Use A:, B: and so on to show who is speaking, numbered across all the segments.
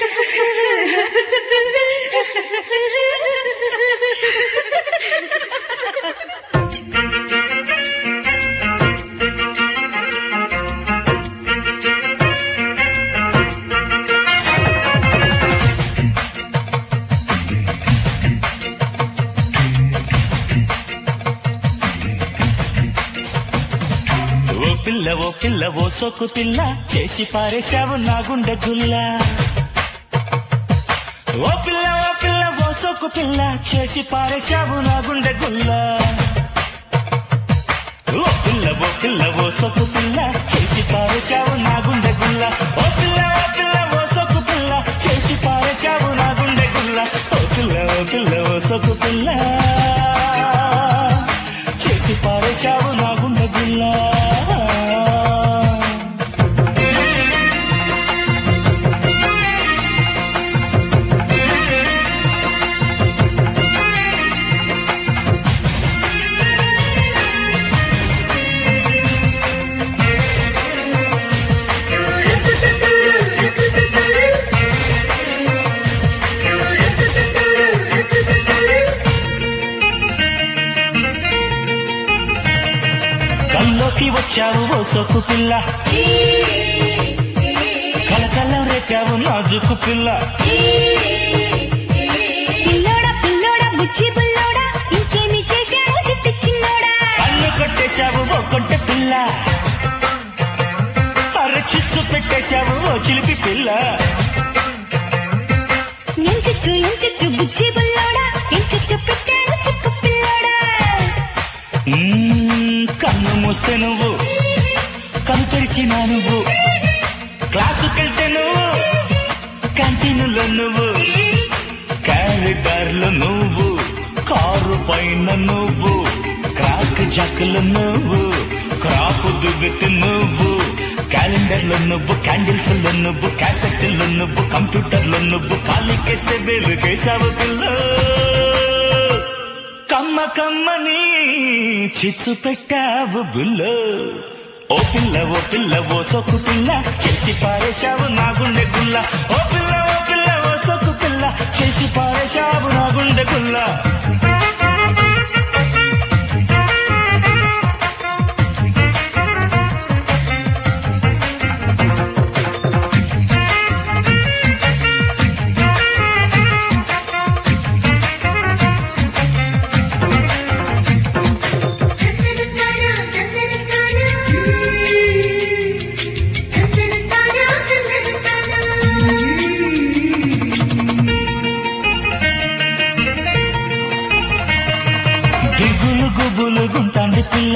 A: ఓ పిల్ల ఓ పిల్ల ఓ సోకు పిల్ల చేసి పారేశావు నా గుండె గుల్ల ఓ పిల్ల ఓ పిల్ల ఓ సోకు పిల్ల చేసి పారేశావు నా గుండె గుల్ల ఓ పిల్ల ఓ పిల్ల ఓ సోకు పిల్ల చేసి పారేశావు నా గుండె గుల్ల ఓ పిల్ల ఓ పిల్ల ఓ సోకు పిల్ల చేసి పారేశావు నా గుండె గుల్ల ఓ పిల్ల ఓ పిల్ల ఓ సోకు పిల్ల చేసి పారేశావు నా గుండె గుల్ల కల్లోకి వచ్చావు ఓ సొక్కు పిల్ల కలకల్లం రేపావు నాజుకు పిల్ల
B: పిల్లోడా పిల్లోడా బుచ్చి బుల్లోడా ఇంకేమి చేశావు చిట్టి చిన్నోడా
A: కళ్ళు కొట్టేశావు ఓ కొంటె పిల్ల అర చిచ్చు పెట్టేశావు ఓ చిలిపి పిల్ల
B: ఎంచచ్చు ఎంచచ్చు బుచ్చి బుల్లోడా ఎంచచ్చు పెట్టాను చిక్కు పిల్లోడా
A: మ్మ్, కన్ను మూస్తే నువ్వు కను తెరిచిన నువ్వు క్లాసుకెళ్తే నువ్వు క్యాంటీన్లో నువ్వు కారిడార్లో నువ్వు కారు పైన నువ్వు క్రాక్ జాకులు నువ్వు క్రాప్ దువ్వెత్తి నువ్వు క్యాలెండర్లో నువ్వు క్యాండిల్స్ లో నువ్వు క్యాసెట్లో నువ్వు కంప్యూటర్లో నువ్వు కాలికేస్తే వెలుగేశావు పిల్ల కమ్మ కమ్మని చిచ్చు పెట్టావు బుల్లో ఓ పిల్ల ఓ పిల్ల ఓ సొక్కు పిల్ల చేసి పారేశావు నా గుండె గుల్ల ఓ పిల్ల ఓ పిల్ల ఓ సొక్కు పిల్ల చేసి పారేశావు నా గుండె గుల్ల దిగులు గుబులు గుంటాంది పిల్ల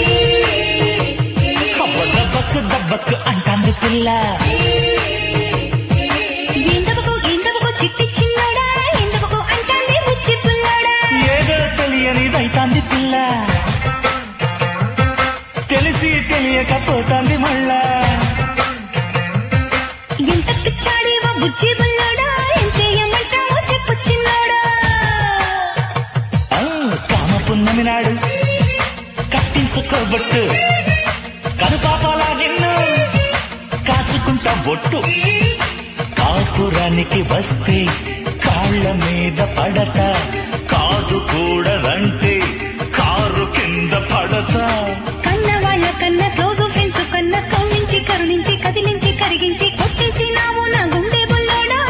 A: అబ్బ దబ్బకు దబ్బకు అంటాంది పిల్ల
B: ఎందవకు ఎందవకు చిట్టి చిన్నోడా ఎందవకు అంటాంది బుచ్చి బుల్లోడా
A: ఏదో తెలియనిదైతాంది పిల్ల తెలిసి తెలియకపోతాంది మళ్ళా
B: ఎంత పిచ్చాడేవో బుచ్చి బుల్లోడా ఎంతేయమంటావో చెప్పు చిన్నోడా
A: ఆ, కామ పున్నమి నాడు కట్టించుకోబట్టు కనుపాపాలా నిన్ను కాచుకుంటా బొట్టు కాపురానికి వస్తే కాళ్ళ మీద పడత కాదు కూడదంటే కారు కింద పడతా
B: కన్న వాళ్ళ కన్న క్లోజ్ ఫ్రెండ్స్ కన్న కౌనించి కరుణించి కదిలించి కరిగించి కొట్టేసినావు నా గుండె బుల్లోడా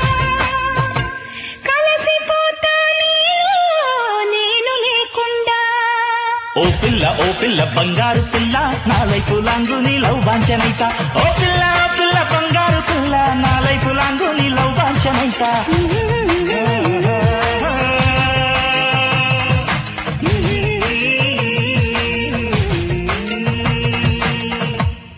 B: కలసిపోతా నీలో నేను లేకుండా
A: ఓ పిల్ల ఓ పిల్ల బంగారు పిల్ల నా లైఫ్ లాంగు నీ లవ్ వాంఛనైత ఓ పిల్ల ఓ పిల్ల బంగారు పిల్ల నా లైఫ్ లాంగు నీ లవ్ వాంఛనైత
B: Mm-hmm.